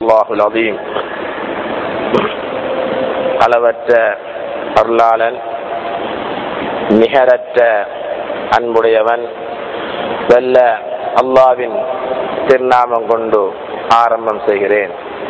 الله العظيم அளவற்ற அருளாளன் நிகரற்ற அன்புடையவன் வெல்ல அல்லாவின் திருநாமம் கொண்டு ஆரம்பம் செய்கிறேன்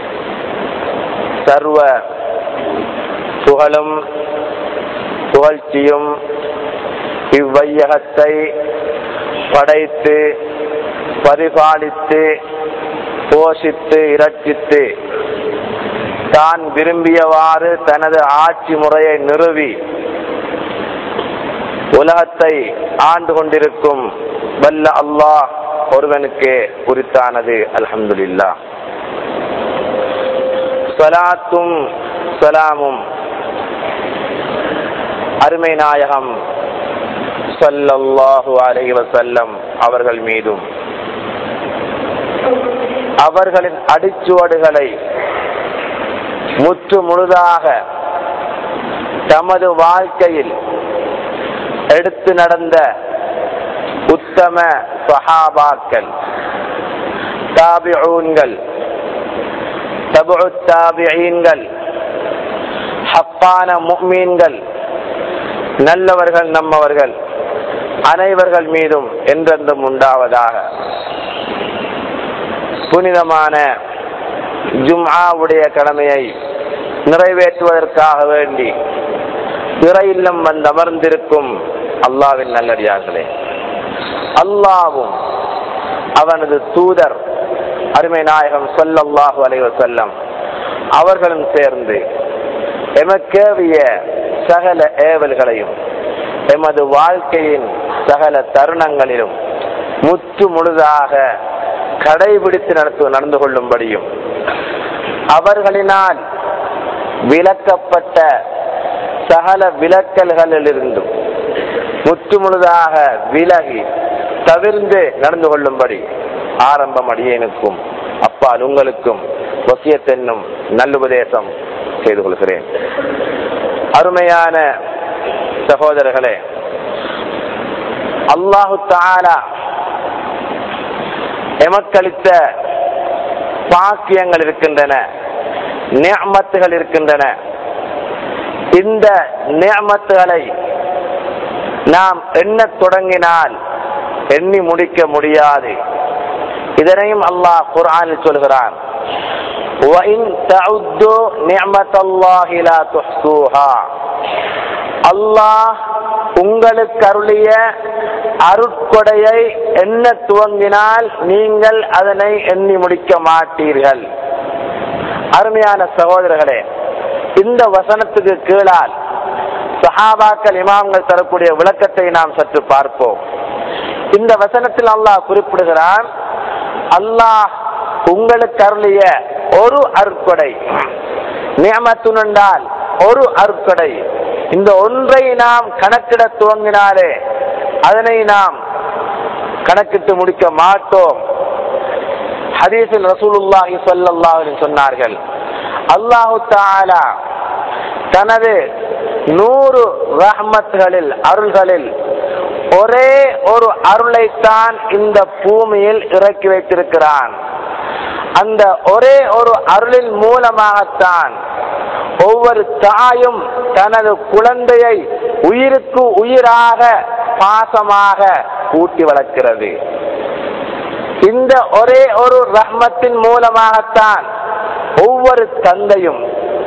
சர்வ புகழும் புகழ்ச்சியும் இவ்வையகத்தை படைத்து பரிபாலித்து போஷித்து இரட்சித்து தான் விரும்பியவாறு தனது ஆட்சி முறையை நிறுவி உலகத்தை ஆண்டு கொண்டிருக்கும் வல்ல அல்லாஹ் ஒருவனுக்கே உரித்தானது அல்ஹம்துலில்லா சலாத்தும் சலாமும் அருமை நாயகம் சல்லல்லாஹு அலைஹி வஸல்லம் அவர்கள் மீதும் அவர்களின் அடிச்சுவடுகளை முற்று முழுதாக தமது வாழ்க்கையில் எடுத்து நடந்த உத்தம சஹாபாக்கள் தாபிஊன்கள் தபு தாபியீன்கள் ஹப்பான முக்மீன்கள் நல்லவர்கள் நம்மவர்கள் அனைவர்கள் மீதும் என்றென்றும் உண்டாவதாக புனிதமான ஜும்ஆவுடைய கடமையை நிறைவேற்றுவதற்காக வேண்டி பிற இல்லம் வந்து அமர்ந்திருக்கும் அல்லாவின் நல்லடியார்களே அல்லாவும் அவனது தூதர் அருமை நாயகம் சொல்லல்லாஹு அலைவ செல்லம் அவர்களும் சேர்ந்து எமக்கேவிய சகல ஏவல்களையும் எமது வாழ்க்கையின் சகல தருணங்களிலும் முற்று முழுதாக கடைபிடித்து நடத்து நடந்து கொள்ளும்படியும் அவர்களினால் விளக்கப்பட்ட சகல விளக்கல்களிலிருந்தும் முற்று முழுதாக விலகி தவிர்ந்து நடந்து கொள்ளும்படி ஆரம்பம் அடியேனுக்கும் அப்பால் உங்களுக்கும் வசியத்தென்னும் நல்லுபதேசம் செய்து கொள்கிறேன் அருமையான சகோதரர்களே அல்லாஹு தாலா எமக்களித்த பாக்கியங்கள் இருக்கின்றன நியமத்துகள் இருக்கின்றன இந்த நியமத்துகளை நாம் எண்ண தொடங்கினால் எண்ணி முடிக்க முடியாது இதனையும் அல்லாஹ் குர்ஆனில் சொல்கிறான் அல்லாஹ் உங்களுக்கு அருளிய அருட்கொடையை எண்ண துவங்கினால் நீங்கள் அதனை எண்ணி முடிக்க மாட்டீர்கள் அருமையான சகோதரர்களே இந்த வசனத்துக்கு கீழால் சஹாபாக்கள் இமாம்கள் தரக்கூடிய விளக்கத்தை நாம் சற்று பார்ப்போம் இந்த வசனத்தில் அல்லாஹ் குறிப்பிடுகிறான் அல்லாஹ் உங்களுக்கு அருளிய ஒரு அருட்கொடை நியமத்துனண்டால் ஒரு அருட்கொடை இந்த ஒன்றை நாம் கணக்கிட துவங்கினாலே அதனை நாம் கணக்கிட்டு முடிக்க மாட்டோம் ஹதீஸில் ரசூலுல்லாஹி ஸல்லல்லாஹு சொன்னார்கள் அல்லாஹு தஆலா தனது நூறு ரஹ்மத்துகளில் அருள்களில் ஒரே ஒரு அருளைத்தான் இந்த பூமியில் இறக்கி வைத்திருக்கிறான் அந்த ஒரே ஒரு அருளின் மூலமாகத்தான் ஒவ்வொரு தாயும் தனது குழந்தையை உயிருக்கு உயிராக பாசமாக ஊட்டி வளர்க்கிறது இந்த ஒரே ஒரு ரஹ்மத்தின் மூலமாகத்தான் ஒவ்வொரு தந்தையும்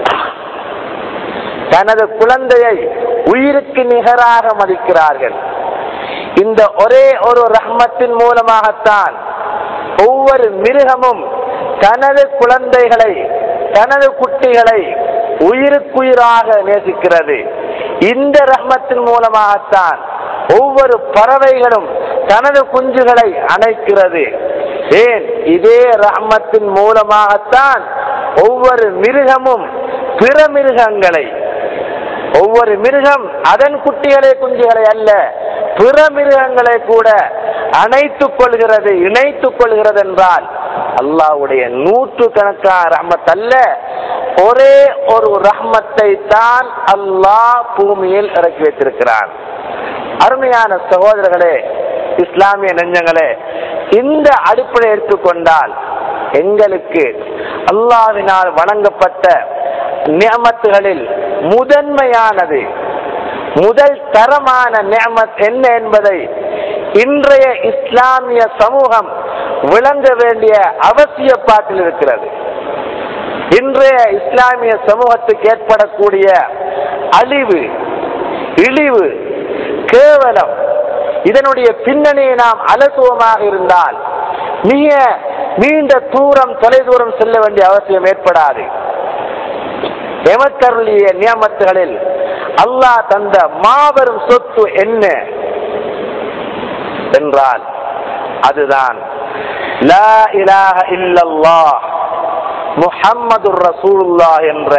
தனது குழந்தையை உயிருக்கு நிகராக மதிக்கிறார்கள் இந்த ஒரே ஒரு ரஹ்மத்தின் மூலமாகத்தான் ஒவ்வொரு மிருகமும் தனது குழந்தைகளை தனது குட்டிகளை உயிருக்குயிராக நேசிக்கிறது இந்த ரஹ்மத்தின் மூலமாகத்தான் ஒவ்வொரு பறவைகளும் தனது குஞ்சுகளை அணைக்கிறது ஏன் இதே ரஹ்மத்தின் மூலமாகத்தான் ஒவ்வொரு மிருகமும் பிற மிருகங்களை ஒவ்வொரு மிருகம் அதன் குட்டிகளை குஞ்சுகளை அல்ல பிற மிருகங்களை கூட அணைத்துக் கொள்கிறது இணைத்துக் கொள்கிறது என்றால் அல்லாவுடைய நூற்று கணக்கான ரஹ்மத் அல்ல ஒரே ஒரு ரஹ்மத்தை தான் அல்லாஹ் பூமியில் இறக்கி வைத்திருக்கிறான் அருமையான சகோதரர்களே இஸ்லாமிய நெஞ்சங்களே இந்த அடிப்படை எடுத்துக்கொண்டால் எங்களுக்கு அல்லாவினால் வணங்கப்பட்ட நியமத்துகளில் முதன்மையானது முதல் தரமான நியமத் என்ன என்பதை இன்றைய இஸ்லாமிய சமூகம் விளங்க வேண்டிய அவசியப்பாட்டில் இருக்கிறது இன்றைய இஸ்லாமிய சமூகத்துக்கு ஏற்படக்கூடிய அழிவு இழிவு கேவலம் இதனுடைய பின்னணியை நாம் அலசுவமாக இருந்தால் மிக நீண்ட தூரம் தொலைதூரம் செல்ல வேண்டிய அவசியம் ஏற்படாது எமக்கருளிய நியமத்துகளில் அல்லாஹ் தந்த மாபெரும் சொத்து என்ன என்றால் அதுதான் லா இலாஹ இல்லல்லாஹ் முஹம்மது ரசூலுல்லா என்ற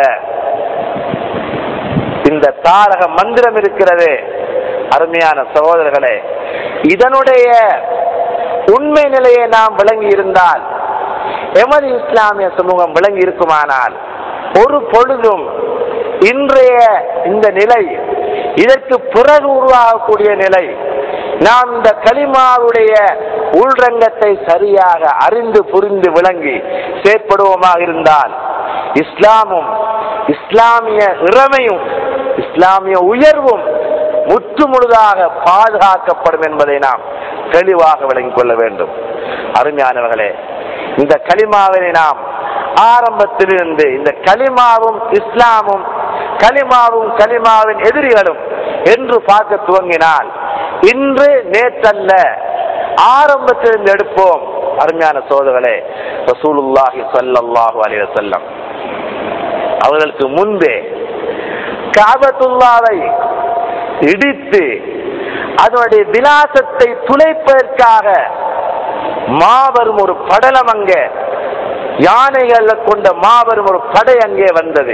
இந்த தாரக மந்திரம் இருக்கிறது அருமையான சகோதரர்களே இதனுடைய உண்மை நிலையை நாம் விளங்கி இருந்தால் எமது இஸ்லாமிய சமூகம் விளங்கி இருக்குமானால் ஒரு பொழுதும் இன்றைய இந்த நிலை இதற்கு பிறகு உருவாகக்கூடிய நிலை நாம் இந்த களிமாவுடைய உள்ரங்கத்தை சரியாக அறிந்து புரிந்து விளங்கி செயற்படுவோமாக இருந்தால் இஸ்லாமும் இஸ்லாமிய இறமையும் இஸ்லாமிய உயர்வும் முற்று முழுதாக பாதுகாக்கப்படும் என்பதை நாம் தெளிவாக விளங்கிக் கொள்ள வேண்டும் அருமையானவர்களே இந்த களிமாவினை நாம் ஆரம்பத்திலிருந்து இந்த களிமாவும் இஸ்லாமும் களிமாவும் களிமாவின் எதிரிகளும் என்று பார்க்க துவங்கினால் இன்று நேற்றல்ல ஆரம்பத்திலிருந்து எடுப்போம் அருமையான சோதர்களே ரசூலுல்லாஹி ஸல்லல்லாஹு அலைஹி வஸல்லம் அவர்களுக்கு முன்பே காபத்துல்லாவை இடித்து அதனுடைய விலாசத்தை துளைப்பதற்காக மாபெரும் ஒரு படலம் அங்கே யானைகளை கொண்ட மாபெரும் ஒரு படை அங்கே வந்தது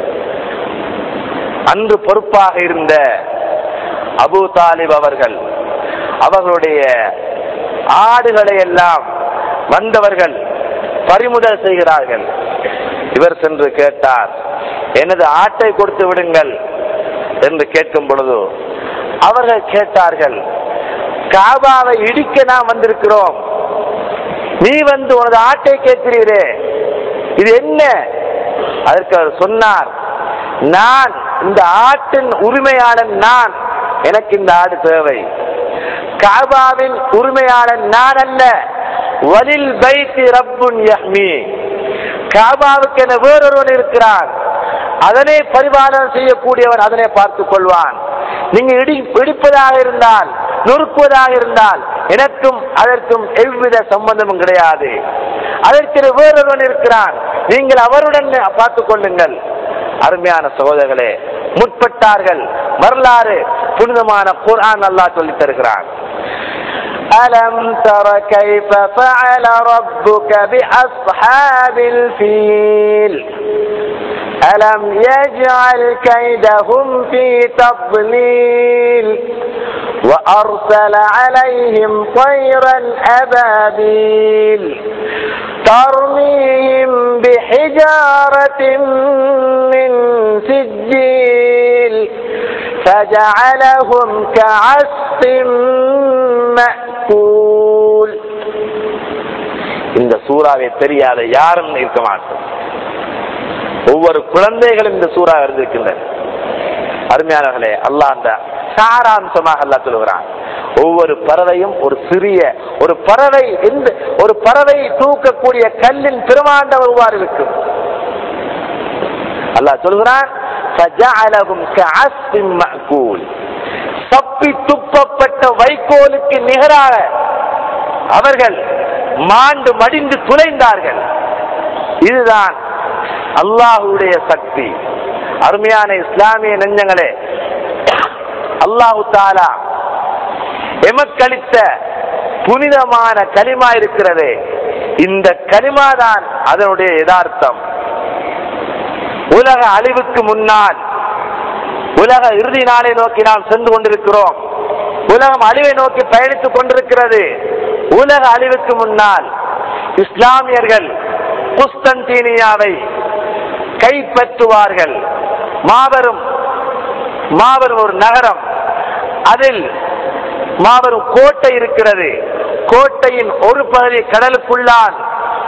அன்று பொறுப்பாக இருந்த அபு தாலிப் அவர்கள் அவர்களுடைய ஆடுகளை எல்லாம் வந்தவர்கள் பறிமுதல் செய்கிறார்கள் இவர் சென்று கேட்டார் எனது ஆட்டை கொடுத்து விடுங்கள் என்று கேட்கும் பொழுது அவர்கள் கேட்டார்கள் காபாவை இடிக்க நாம் வந்திருக்கிறோம் நீ வந்து உனது ஆட்டை கேட்கிறீரே இது என்ன அதற்கு அவர் சொன்னார் நான் இந்த ஆட்டின் உரிமையாளன் நான் எனக்கு இந்த ஆடு தேவை காபாவின் உரிமையாளன் நான் அல்ல வலில் பைத்தி ரப்புன் யஹ்மி காபாவுக்கு என வேறொருவன் இருக்கிறான் அதனை பரிபாலனம் செய்யக்கூடியவன் அதனை பார்த்துக் கொள்வான் நீங்க இடி இடிப்பதாக இருந்தால் நொறுக்குவதாக இருந்தால் எனக்கும் அதற்கும் எவ்வித சம்பந்தமும் கிடையாது அதற்கு வேறொருவன் இருக்கிறான் நீங்கள் அவருடன் பார்த்துக் கொள்ளுங்கள் அருமையான சகோதரர்களே முற்பட்டார்கள் வரலாறு புனிதமான குர்ஆன் அல்லாஹ் சொல்லித் தருகிறான் ألم تر كيف فعل ربك بأصحاب الفيل ألم يجعل كيدهم في تضليل وأرسل عليهم طيرا أبابيل ترميهم بحجارة من سجيل فجعلهم كعصف مأكول இந்த சூறாவை தெரியாத யாரும் இருக்க மாட்டோம் ஒவ்வொரு குழந்தைகளும் இந்த சூறா இருந்திருக்கின்றன அருமையானவர்களே அல்லாஹ் அந்த சாராம்சமாக அல்லாஹ் சொல்லுகிறான் ஒவ்வொரு பறவையும் ஒரு சிறிய ஒரு பறவை எந்த ஒரு பறவை தூக்கக்கூடிய கல்லின் பிரமாண்ட உருவாறு இருக்கும் அல்லாஹ் சொல்கிறான் فَجَعَلَهُمْ كَعَصْفٍ مَأْكُولٍ தப்பி துப்பப்பட்ட வைக்கோலுக்கு நிகராக அவர்கள் மாண்டு மடிந்து துளைந்தார்கள் இதுதான் அல்லாஹுடைய சக்தி அருமையான இஸ்லாமிய நெஞ்சங்களே அல்லாஹு தாலா எமக்களித்த புனிதமான களிமா இருக்கிறது இந்த களிமா தான் அதனுடைய யதார்த்தம் உலக அழிவுக்கு முன்னால் உலக இறுதி நாளை நோக்கி நாம் சென்று கொண்டிருக்கிறோம் உலகம் அழிவை நோக்கி பயணித்துக் கொண்டிருக்கிறது உலக அழிவுக்கு முன்னால் இஸ்லாமியர்கள் குஸ்தன்தீனியாவை கைப்பற்றுவார்கள் மாபெரும் மாபெரும் ஒரு நகரம் அதில் மாபெரும் கோட்டை இருக்கிறது கோட்டையின் ஒரு பகுதி கடலுக்குள்ளால்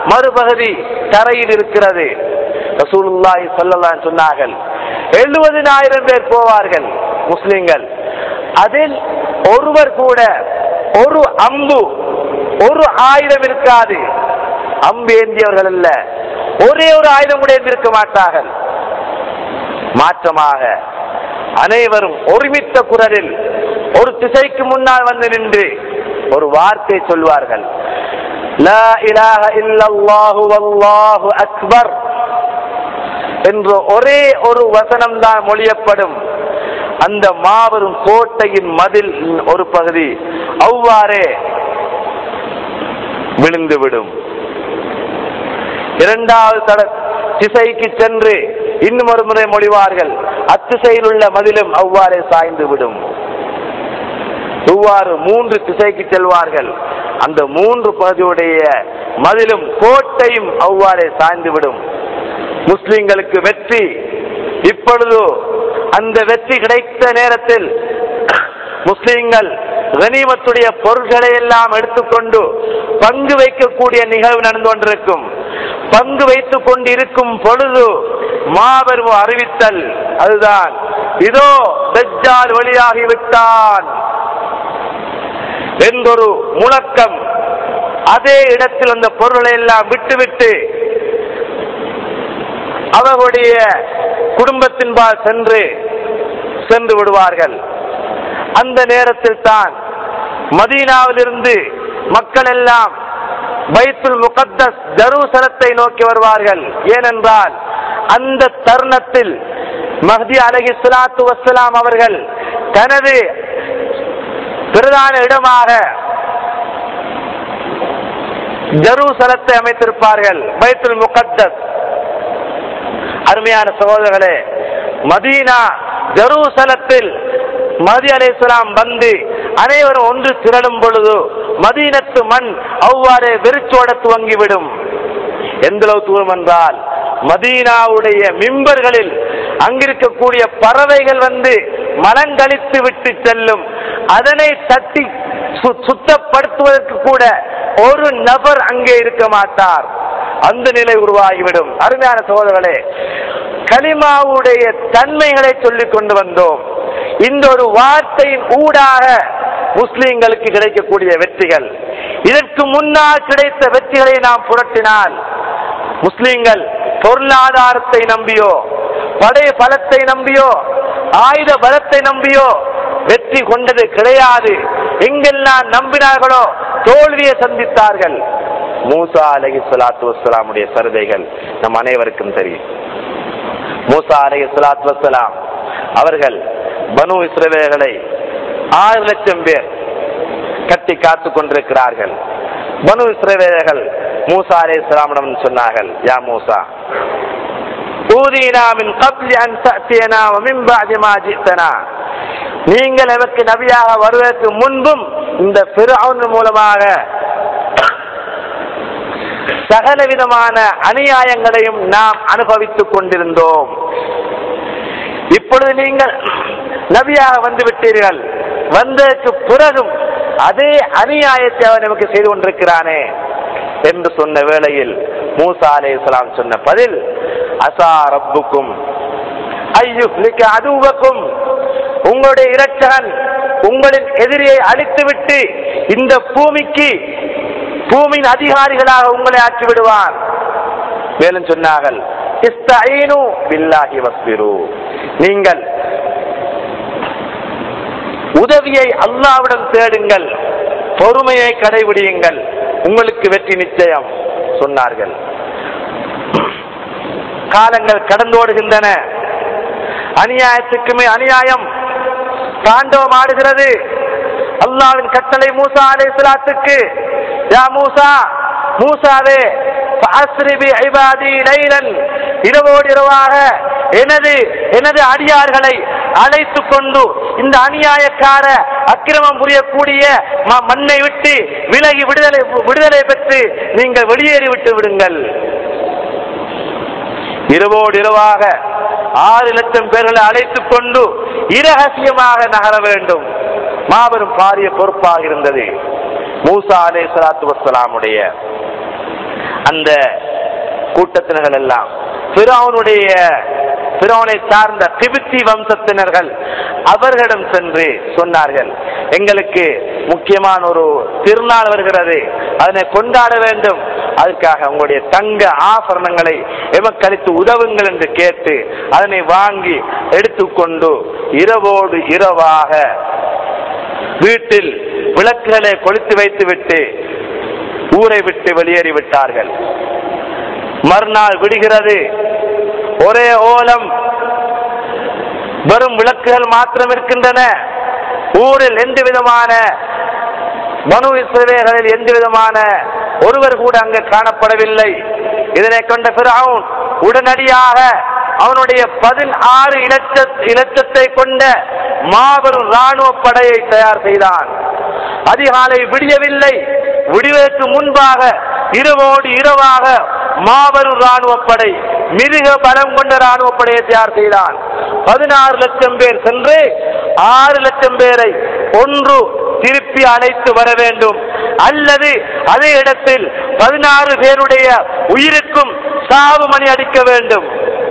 மறுபகுதி தரையில் இருக்கிறது ரசூலுல்லாஹி ஸல்லல்லாஹு அலைஹி சொன்னார்கள் எழுபதினாயிரம் பேர் போவார்கள் முஸ்லிம்கள் அதில் ஒருவர் கூட ஒரு அம்பு ஒரு ஆயுதம் இருக்காது அம்பு ஏந்தியவர்கள் அல்ல ஒரே ஒரு ஆயுதம் கூட ஏந்திருக்க மாட்டார்கள் மாற்றமாக அனைவரும் ஒருமித்த குரலில் ஒரு திசைக்கு முன்னால் வந்து நின்று ஒரு வார்த்தை சொல்வார்கள் லா இலாஹ இல்லல்லாஹு வல்லாஹு அக்பர் என்ற ஒரே ஒரு வசனம் தான் மொழியப்படும் அந்த மாபெரும் கோட்டையின் மதில் ஒரு பகுதி அவ்வாறே விழுந்துவிடும் இரண்டாவது தட திசைக்கு சென்று இன்னும் ஒரு முறை மொழிவார்கள் அத்திசையில் உள்ள மதிலும் அவ்வாறே சாய்ந்து விடும் இவ்வாறு மூன்று திசைக்கு செல்வார்கள் அந்த மூன்று பகுதியுடைய மதிலும் கோட்டையும் அவ்வாறே சாய்ந்து விடும் முஸ்லிம்களுக்கு வெற்றி இப்பொழுது அந்த வெற்றி கிடைத்த நேரத்தில் முஸ்லிம்கள் கனிமத்துடைய பொருள்களை எல்லாம் எடுத்துக்கொண்டு பங்கு வைக்கக்கூடிய நிகழ்வு நடந்து கொண்டிருக்கும் பங்கு வைத்துக் கொண்டு இருக்கும் பொழுது மாபெரும் அறிவித்தல் அதுதான் இதோ தஜ்ஜால் வெளியாகிவிட்டான் என்றொரு முழக்கம் அதே இடத்தில் அந்த பொருளை எல்லாம் விட்டுவிட்டு அவர்களுடைய குடும்பத்தின்பால் சென்று சென்று விடுவார்கள் அந்த நேரத்தில் தான் மதீனாவிலிருந்து மக்கள் எல்லாம் பைத்துல் முகத்தஸ் ஜருசலத்தை நோக்கி வருவார்கள் ஏனென்றால் அந்த தருணத்தில் மஹதி அலஹி சலாத்து வசலாம் அவர்கள் தனது பிரதான இடமாக ஜருசலத்தை அமைத்திருப்பார்கள் பைத்துல் முகத்தஸ் அருமையான சகோதரர்களே மதீனா ஜருசலத்தில் மதி அலைஹிஸ்ஸலாம் வந்து அனைவரும் ஒன்று திரளும் பொழுது மதீனத்து மண் அவ்வாறே வெறிச்சோட துவங்கிவிடும் எந்த அளவு தூரம் என்றால் மதீனாவுடைய மிம்பர்களில் அங்கிருக்கக்கூடிய பறவைகள் வந்து மலங்கழித்து விட்டு செல்லும் அதனை தட்டி சு- சுத்தப்படுத்துவதற்கு கூட ஒரு நபர் அங்கே இருக்க மாட்டார் அந்த நிலை உருவாகிவிடும் அருமையான சகோதரர்களே கலிமாவுடைய தன்மைகளை சொல்லிக் கொண்டு வந்தோம் இந்த ஒரு வார்த்தையின் ஊடாக முஸ்லிம்களுக்கு கிடைக்கக்கூடிய வெற்றிகள் இதற்கு முன்னால் கிடைத்த வெற்றிகளை நாம் புரட்டினால் முஸ்லிம்கள் பொருளாதாரத்தை நம்பியோ படை பலத்தை நம்பியோ ஆயுத பலத்தை நம்பியோ வெற்றி கொண்டது கிடையாது எங்கெல்லாம் நம்பினார்களோ தோல்வியை சந்தித்தார்கள் மூசா அலஹி சலாத்து வசலாமுடைய சருதைகள் நம் அனைவருக்கும் தெரியும் மூசா அலஹி சலாத்து வசலாம் அவர்கள் பனு இஸ்ரவேலர்களை ஆறு லட்சம் பேர் கட்டி காத்துக் கொண்டிருக்கிறார்கள் பனு இஸ்ரவேலர்கள் மூசா அலே இஸ்லாமிடம் சொன்னார்கள் யா மூசா ஊதீனா மின் கப்லி அன் தஅத்தியனா வ மின் பஅதி மா ஜித்தனா நீங்கள் எமக்கு நபியாக வருவதற்கு முன்பும் இந்த ஃபிர்அவுன் மூலமாக சகல விதமான அநியாயங்களையும் நாம் அனுபவித்துக் கொண்டிருந்தோம் இப்பொழுது நீங்கள் நபியாக வந்து விட்டீர்கள் வந்ததற்கு பிறகும் அதே அநியாயத்தை அவன் நமக்கு செய்து கொண்டிருக்கிறானே என்று சொன்ன வேளையில் மூசா அலைஹிஸ்ஸலாம் சொன்ன பதில் அசா ரப்புக்கும் ஐயுஹ்லிக அதுவக்கும் உங்களுடைய இரட்சகன் உங்களின் எதிரியை அழித்துவிட்டு இந்த பூமிக்கு பூமியின் அதிகாரிகளாக உங்களை ஆக்கி விடுவான் மேலும் சொன்னார்கள் இஸ்தஈனு பில்லாஹி வஸ்பிரு நீங்கள் உதவியை அல்லாவிடம் தேடுங்கள் பொறுமையை கடைபிடியுங்கள் உங்களுக்கு வெற்றி நிச்சயம் சொன்னார்கள் காலங்கள் கடந்தோடுகின்றன அநியாயத்துக்குமே அநியாயம் தாண்டவம் ஆடுகிறது அல்லாவின் கட்டளை மூசா அலைஹிஸ்ஸலாத்துக்கு யா மூசா மூசாவே ஃபஅஸ்ரி பி இபாதி லைலன் இரவோடு இரவாக எனது எனது அடியார்களை அழைத்துக் கொண்டு இந்த அநியாயக்கார அக்கிரமம் புரியக்கூடிய ம- மண்ணை விட்டு விலகி விடுதலை விடுதலை பெற்று நீங்கள் வெளியேறி விட்டு விடுங்கள் இரவோடு இரவாக ஆறு லட்சம் பேர்களை அழைத்துக் கொண்டு இரகசியமாக நகர வேண்டும் மாபெரும் பாரிய பொறுப்பாக இருந்தது மூசா அலே சலாத்து வசலாமுடைய அந்த கூட்டத்தினர்கள் எல்லாம் பிறவனுடைய பிறவனை சார்ந்த திபித்தி வம்சத்தினர்கள் அவர்களிடம் சென்று சொன்னார்கள் எங்களுக்கு முக்கியமான ஒரு திருநாள் வருகிறது அதனை கொண்டாட வேண்டும் அதுக்காக உங்களுடைய தங்க ஆபரணங்களை எமக்களித்து உதவுங்கள் என்று கேட்டு அதனை வாங்கி எடுத்துக்கொண்டு இரவோடு இரவாக வீட்டில் விளக்குகளை கொளுத்து வைத்துவிட்டு ஊரை விட்டு வெளியேறி விட்டார்கள் மறுநாள் விடுகிறது ஒரே ஓலம் வெறும் விளக்குகள் மாத்திரம் இருக்கின்றன ஊரில் எந்த விதமான மனு இஸ்ரவேல்களில் எந்த விதமான ஒருவர் கூட அங்கு காணப்படவில்லை இதனை கொண்ட பிறவுன் உடனடியாக அவனுடைய பதினாறு இலட்ச இலட்சத்தை கொண்ட மாபெரும் ராணுவ படையை தயார் செய்தான் அதிகாலை விடியவில்லை விடுவதற்கு முன்பாக இரவோடு இரவாக மாபெரும் ராணுவ படை மிருக பலம் கொண்ட ராணுவ படையை தயார் செய்தான் பதினாறு லட்சம் பேர் சென்று ஆறு லட்சம் பேரை ஒன்று திருப்பி அழைத்து வர வேண்டும் அல்லது அதே இடத்தில் பதினாறு பேருடைய உயிருக்கும் சாவு மணி அடிக்க வேண்டும்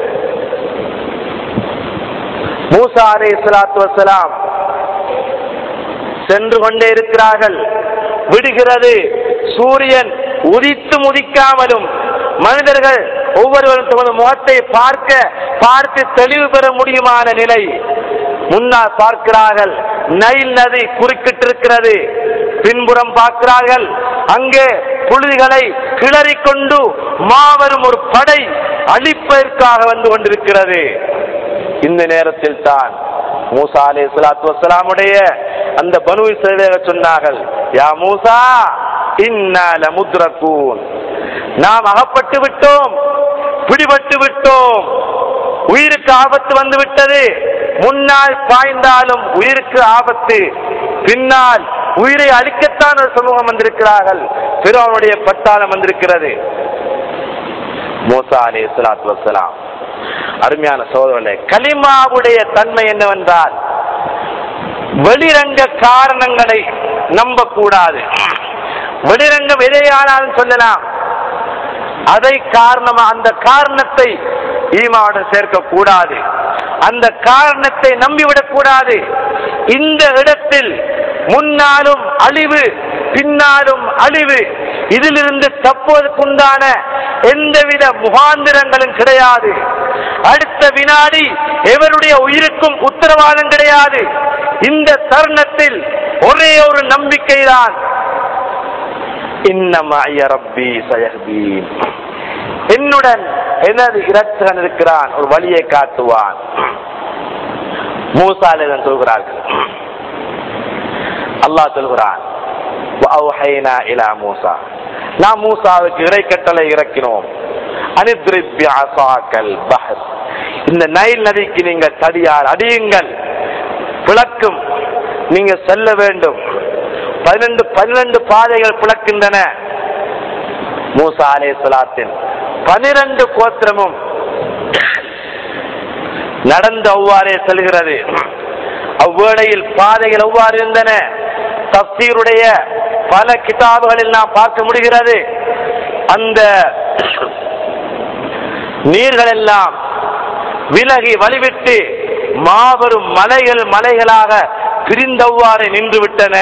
மூசா அலை சலாத்து வசலாம் சென்று கொண்டே இருக்கிறார்கள் விடுகிறது சூரியன் உதித்தும் உதிக்காமலும் மனிதர்கள் ஒவ்வொருவரும் தமது முகத்தை பார்க்க பார்த்து தெளிவு பெற முடியுமான நிலை முன்னால் பார்க்கிறார்கள் நைல் நதி குறுக்கிட்டிருக்கிறது பின்புறம் பார்க்கிறார்கள் அங்கே புழுதிகளை கிளறிக் கொண்டு மாபெரும் ஒரு படை அழிப்பதற்காக வந்து கொண்டிருக்கிறது இந்த நேரத்தில் தான் மூசா அலே சலாத்து வசலாமுடைய அந்த பனு இஸ்ரவேலர் சொன்னார்கள் யா மூசா இன்னால முத்ரகூன் நாம் அகப்பட்டு விட்டோம் பிடிபட்டு விட்டோம் உயிருக்கு ஆபத்து வந்து விட்டது முன்னால் பாய்ந்தாலும் உயிருக்கு ஆபத்து பின்னால் உயிரை அழிக்கத்தான் ஒரு சமூகம் வந்திருக்கிறார்கள் பிறவனுடைய பட்டாளம் வந்திருக்கிறது மூசா அலே சலாத்து வசலாம் அருமையான சோதரர்களே கலிமாவுடைய தன்மை என்னவென்றால் வெளிரங்க காரணங்களை நம்பக்கூடாது வெளிரங்கம் எதையானாலும் சொல்லலாம் அதை காரணமா அந்த காரணத்தை ஈமாவுடன் சேர்க்க கூடாது அந்த காரணத்தை நம்பிவிடக் கூடாது இந்த இடத்தில் முன்னாலும் அழிவு பின்னாலும் அழிவு இதிலிருந்து தப்போதுக்குண்டான எந்தவித முகாந்திரங்களும் கிடையாது அடுத்த வினாடி எவருடைய உயிருக்கும் உத்தரவாதம் கிடையாது இந்த தருணத்தில் ஒரே ஒரு நம்பிக்கைதான் இன்னமாய ரப்பி சயஹ்தீன் என்னுடன் எனது இரட்சகன் இருக்கிறான் ஒரு வழியை காட்டுவான் மூசாலிதன் சொல்கிறார்கள் அல்லாஹ் சொல்கிறான் وأوحينا إلى موسى நாம் மூசாவுக்கு இறை கட்டளை இறக்கினோம் அனித்ரிப் பிஅசாக்கல் பஹர் இந்த நைல் நதிக்கு நீங்க தடியால் அடியுங்கள் பிளக்கும் நீங்க செல்ல வேண்டும் பதினெண்டு பன்னிரண்டு பாதைகள் பிளக்கின்றன மூசா அலே சலாத்தின் பனிரெண்டு கோத்திரமும் நடந்து அவ்வாறே செல்கிறது அவ்வேளையில் பாதைகள் எவ்வாறு இருந்தன தப்சீருடைய பல கிதாபுகளில் நாம் பார்க்க முடிகிறது அந்த நீர்கள் எல்லாம் விலகி வழிவிட்டு மாபெரும் மலைகள் மலைகளாக பிரிந்தவ்வாறு நின்று விட்டன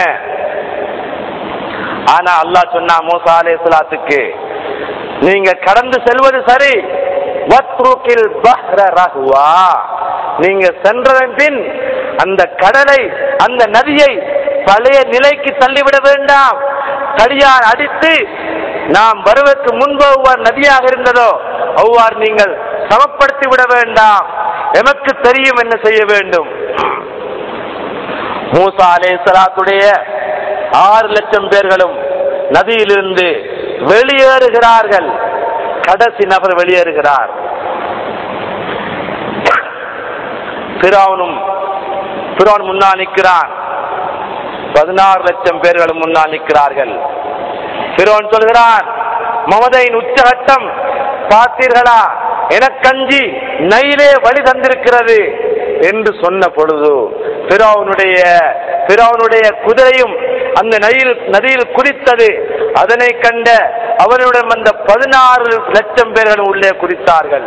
ஆனா அல்லாஹ் சொன்னா மூசா அலைஹிஸ்ஸலாத்துக்கு நீங்க கடந்து செல்வது சரி வத்ருக்கில் பஹ்ர ரஹ்வா நீங்க சென்றதன் பின் அந்த கடலை அந்த நதியை பழைய நிலைக்கு தள்ளிவிட வேண்டாம் தடியால் அடித்து நாம் வருவதற்கு முன்பு ஒவ்வொரு நதியாக இருந்ததோ அவ்வாறு நீங்கள் சமப்படுத்தி விட வேண்டாம் எமக்கு தெரியும் என்ன செய்ய வேண்டும் மூசா அலே சலாத்துடைய ஆறு லட்சம் பேர்களும் நதியிலிருந்து வெளியேறுகிறார்கள் கடைசி நபர் வெளியேறுகிறார் பிராவனும் பிரான் முன்னால் நிற்கிறான் பதினாறு லட்சம் பேர்களும் முன்னால் நிற்கிறார்கள் பிரோன் சொல்கிறான் மமதையின் உச்சகட்டம் பார்த்தீர்களா எனக்கஞ்சி நைலே வழி தந்திருக்கிறது என்று சொன்ன பொழுது பிறவனுடைய பிறவனுடைய குதிரையும் அந்த நதியில் நதியில் குதித்தது அதனை கண்ட அவனுடன் வந்த பதினாறு லட்சம் பேர்கள் உள்ளே குறித்தார்கள்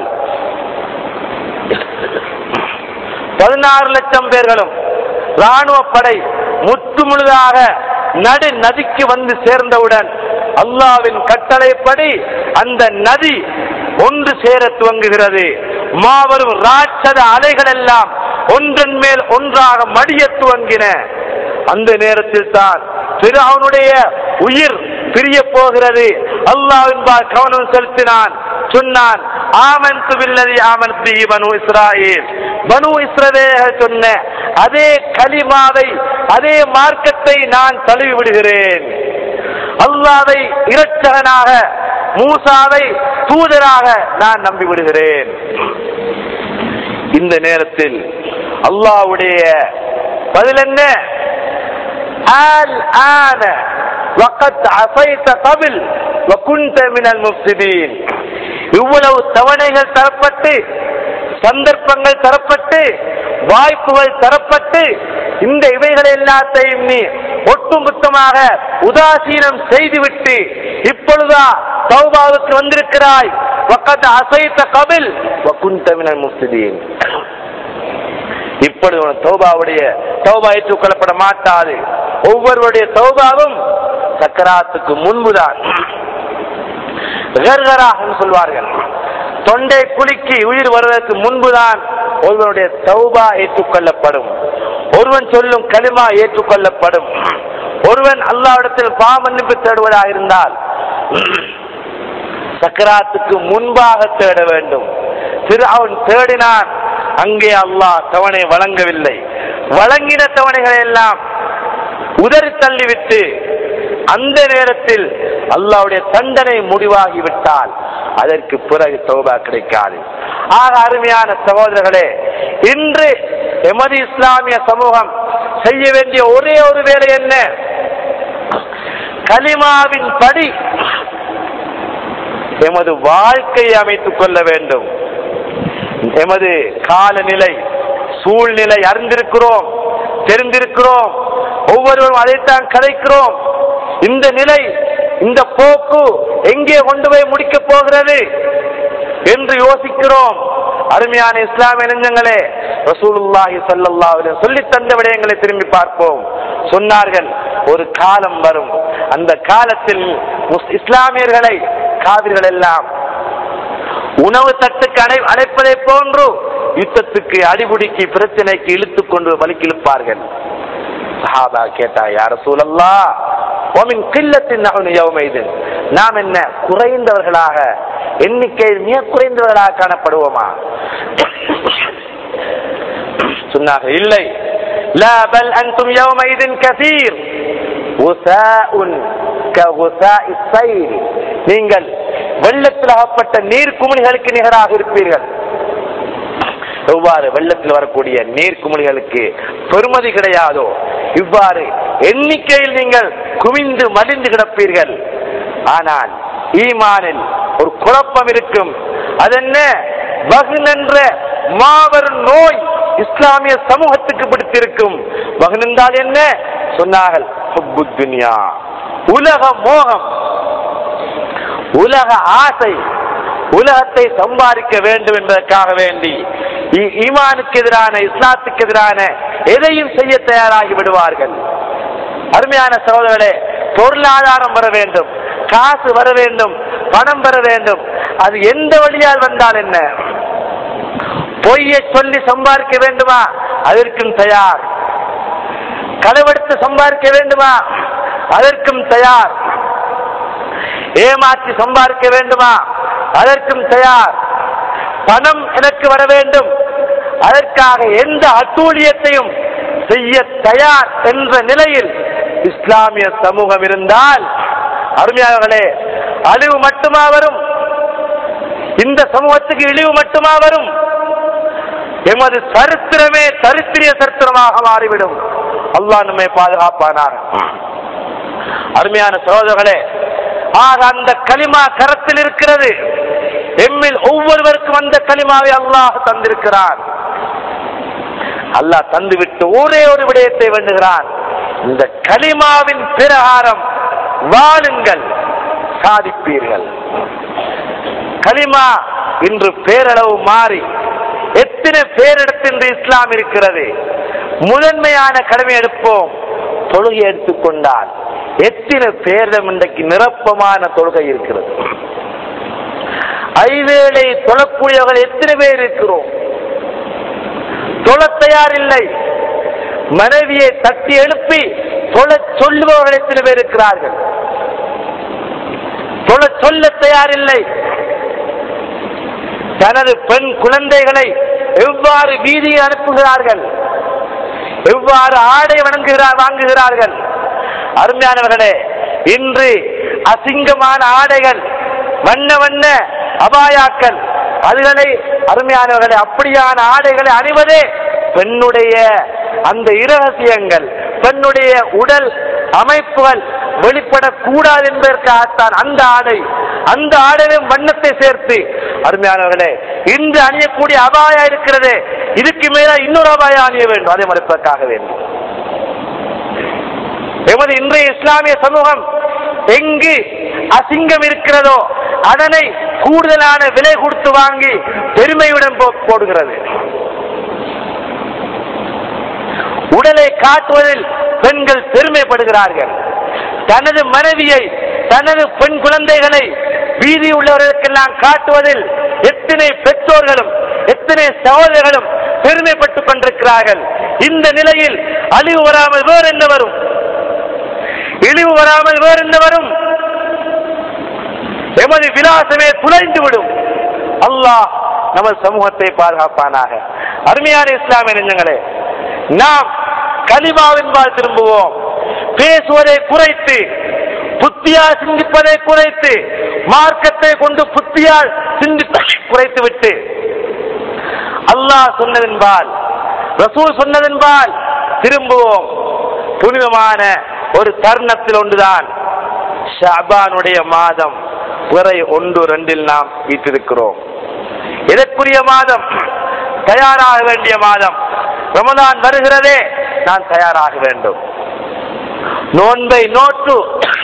பதினாறு லட்சம் பேர்களும் ராணுவ படை முற்று முழுதாக நடு நதிக்கு வந்து சேர்ந்தவுடன் அல்லாவின் கட்டளைப்படி அந்த நதி ஒன்று சேர துவங்குகிறது மாபெரும் ராட்சத அலைகள் எல்லாம் ஒன்றன் மேல் ஒன்றாக மடிய துவங்கின அந்த நேரத்தில் தான் திரு அவனுடைய உயிர் பிரிய போகிறது அல்லாவின் பால் கவனம் செலுத்தினான் சொன்னான் ஆமன்து பில்லதி ஆமன்து பனு இஸ்ராயேல் பனு இஸ்ரவேல் சொன்ன அதே கலிமாவை அதே மார்க்கத்தை நான் தழுவி விடுகிறேன் அல்லாவை இரட்சகனாக மூசாவை தூதராக நான் நம்பி விடுகிறேன் இந்த நேரத்தில் அல்லாவுடைய பதில் என்ன ஆல் ஆன وقد عصيت قبل وكنت من المفسدين இவ்வளவு தவணைகள் தரப்பட்டு சந்தர்ப்பங்கள் தரப்பட்டு வாய்ப்புகள் தரப்பட்டு இந்த இவைகள் எல்லாத்தையும் நீ ஒட்டுமொத்தமாக உதாசீனம் செய்துவிட்டு இப்பொழுதா தௌபாவுக்கு வந்திருக்கிறாய் வக்கத்து அசைத்த கபில் வக்குந்தமினர் முஸ்திதீன் இப்பொழுது உன் தௌபாவுடைய தௌபா ஏற்றுக்கொள்ளப்பட மாட்டாது ஒவ்வொருவருடைய தௌபாவும் சக்கராத்துக்கு முன்புதான் கர்கராக சொல்வார்கள் தொண்டை குலுக்கி உயிர் வருவதற்கு முன்புதான் ஒருவனுடைய தௌபா ஏற்றுக்கொள்ளப்படும் ஒருவன் சொல்லும் களிமா ஏற்றுக்கொள்ளப்படும் ஒருவன் அல்லாவிடத்தில் பாமன்னிப்பு தேடுவதாக இருந்தால் சக்கராத்துக்கு முன்பாக தேட வேண்டும் திரு அவன் தேடினான் அங்கே அல்லாஹ் தவணை வழங்கவில்லை வழங்கின தவணைகளை எல்லாம் உதறி தள்ளிவிட்டு அந்த நேரத்தில் அல்லாவுடைய தண்டனை முடிவாகிவிட்டால் அதற்கு பிறகு தௌபா கிடைக்காது ஆக அருமையான சகோதரர்களே இன்று எமது இஸ்லாமிய சமூகம் செய்ய வேண்டிய ஒரே ஒரு வேலை என்ன கலிமாவின் படி எமது வாழ்க்கையை அமைத்துக் கொள்ள வேண்டும் எமது காலநிலை சூழ்நிலை அறிந்திருக்கிறோம் தெரிந்திருக்கிறோம் ஒவ்வொருவரும் அதைத்தான் கதைக்கிறோம் இந்த நிலை இந்த போக்கு எங்கே கொண்டு போய் முடிக்கப் போகிறது என்று யோசிக்கிறோம் அருமையான இஸ்லாமிய நெஞ்சங்களே ரசூலுல்லாஹி ஸல்லல்லாஹு அலைஹி சொல்லி தந்த விடயங்களை திரும்பி பார்ப்போம் சொன்னார்கள் ஒரு காலம் வரும் அந்த காலத்தில் முஸ்- இஸ்லாமியர்களை காவிர்கள் எல்லாம் உணவு தட்டுக்கு அடை அடைப்பதை போன்று யுத்தத்துக்கு அடிபுடிக்கு பிரச்சனைக்கு இழுத்துக் கொண்டு வலிக்கிழுப்பார்கள் சஹாபா கேட்டா யார சூழல்லா ஓமின் கில்லத்தின் யௌமைது நாம் என்ன குறைந்தவர்களாக எண்ணிக்கையில் மிக குறைந்தவர்களாக காணப்படுவோமா சொன்னார்கள் இல்லை لا بل أنتم يومئذ كثير غثاء كغثاء السيل நீங்கள் வெள்ளத்தில் அகப்பட்ட நீர் குமிழ்களுக்கு நிகராக இருப்பீர்கள் எவ்வாறு வெள்ளத்தில் வரக்கூடிய நீர் குமிழ்களுக்கு பெருமதி கிடையாதோ இவ்வாறு எண்ணிக்கையில் நீங்கள் குவிந்து மடிந்து கிடப்பீர்கள் ஆனால் ஈமானில் ஒரு குழப்பம் இருக்கும் அதென்ன வகுன் என்ற மாபெரும் நோய் இஸ்லாமிய சமூகத்துக்கு பிடித்திருக்கும் வகுன் என்றால் என்ன சொன்னார்கள் ஹுப்பு துன்யா உலக மோகம் உலக ஆசை உலகத்தை சம்பாதிக்க வேண்டும் என்பதற்காக வேண்டி இ- ஈமானுக்கு எதிரான இஸ்லாத்துக்கு எதிரான எதையும் செய்ய தயாராகி விடுவார்கள் அருமையான சகோதரர்களே பொருளாதாரம் வர வேண்டும் காசு வர வேண்டும் பணம் பெற வேண்டும் அது எந்த வழியால் வந்தால் என்ன பொய்யை சொல்லி சம்பாதிக்க வேண்டுமா அதற்கும் தயார் களவெடுத்து சம்பாதிக்க வேண்டுமா அதற்கும் தயார் ஏமாற்றி சம்பாதிக்க வேண்டுமா அதற்கும் தயார் பணம் எனக்கு வர வேண்டும் அதற்காக எந்த அட்டூழியத்தையும் செய்ய தயார் என்ற நிலையில் இஸ்லாமிய சமூகம் இருந்தால் அருமையாளர்களே அழிவு மட்டுமா வரும் இந்த சமூகத்துக்கு இழிவு மட்டுமா வரும் எமது சரித்திரமே சரித்திரிய சரித்திரமாக மாறிவிடும் அல்லாஹ் நம்மை பாதுகாப்பானார் அருமையான சகோதரர்களே ஆக அந்த களிமா கரத்தில் இருக்கிறது எம்மில் ஒவ்வொருவருக்கும் அந்த களிமாவை அல்லாஹ் தந்திருக்கிறார் அல்லாஹ் தந்துவிட்டு ஒரே ஒரு விடயத்தை வேண்டுகிறான் இந்த களிமாவின் பிரகாரம் வாழுங்கள் சாதிப்பீர்கள் கலிமா இன்று பேரளவு மாறி எத்தனை பேரிடத்து இன்று இஸ்லாம் இருக்கிறது முதன்மையான கடமை எடுப்போம் தொழுகை எடுத்துக்கொண்டால் எத்தனை பேரிடம் இன்றைக்கு நிரப்பமான தொழுகை இருக்கிறது ஐவேளை தொழக்கூடியவர்கள் எத்தனை பேர் இருக்கிறோம் தொழ தயார் இல்லை மனைவியை தட்டி எழுப்பி தொழ சொல்லுபவர்கள் எத்தனை பேர் இருக்கிறார்கள் தொழ சொல்ல தயாரில்லை தனது பெண் குழந்தைகளை எவ்வாறு வீதியில் அனுப்புகிறார்கள் எவ்வாறு ஆடை வணங்குகிறார் வாங்குகிறார்கள் அருமையானவர்களே இன்று அசிங்கமான ஆடைகள் வண்ண வண்ண அபாயாக்கள் அதுகளை அருமையானவர்களே அப்படியான ஆடைகளை அணிவதே பெண்ணுடைய அந்த இரகசியங்கள் பெண்ணுடைய உடல் அமைப்புகள் வெளிப்படக்கூடாது என்பதற்காகத்தான் அந்த ஆடை அந்த ஆடையிலும் வண்ணத்தை சேர்த்து அருமையானவர்களே இன்று அணியக்கூடிய அபாயா இருக்கிறது இதுக்கு மேல இன்னொரு அபாயா அணிய வேண்டும் அதை மறைப்பதற்காக வேண்டும் எமது இன்றைய இஸ்லாமிய சமூகம் எங்கு அசிங்கம் இருக்கிறதோ அதனை கூடுதலான விலை கொடுத்து வாங்கி பெருமையுடன் போ- போடுகிறது உடலை காட்டுவதில் பெண்கள் பெருமைப்படுகிறார்கள் தனது மனைவியை தனது பெண் குழந்தைகளை வீதி உள்ளவர்களுக்கெல்லாம் காட்டுவதில் எத்தனை பெற்றோர்களும் எத்தனை சகோதரர்களும் பெருமைப்பட்டுக் கொண்டிருக்கிறார்கள் இந்த நிலையில் அழிவு வராமல் வேறு என்ன வரும் இழிவு வராமல் வேறு என்ன வரும் எமது விலாசமே துளைந்து விடும் அல்லாஹ் நமது சமூகத்தை பாதுகாப்பானாக அருமையான இஸ்லாமிய நெஞ்சங்களே நாம் கலிமாவின்பால் திரும்புவோம் பேசுவதை குறைத்து புத்தியால் சிந்திப்பதை குறைத்து மார்க்கத்தை கொண்டு புத்தியால் சிந்திப்பதை குறைத்து விட்டு அல்லாஹ் சொன்னதென்பால் ரசூல் சொன்னதென்பால் திரும்புவோம் புனிதமான ஒரு தருணத்தில் ஒன்றுதான் ஷாபானுடைய மாதம் பிறை ஒன்று ரெண்டில் நாம் வீட்டிருக்கிறோம் எதற்குரிய மாதம் தயாராக வேண்டிய மாதம் ரமதான் வருகிறதே நான் தயாராக வேண்டும் நோன்பை நோட்டு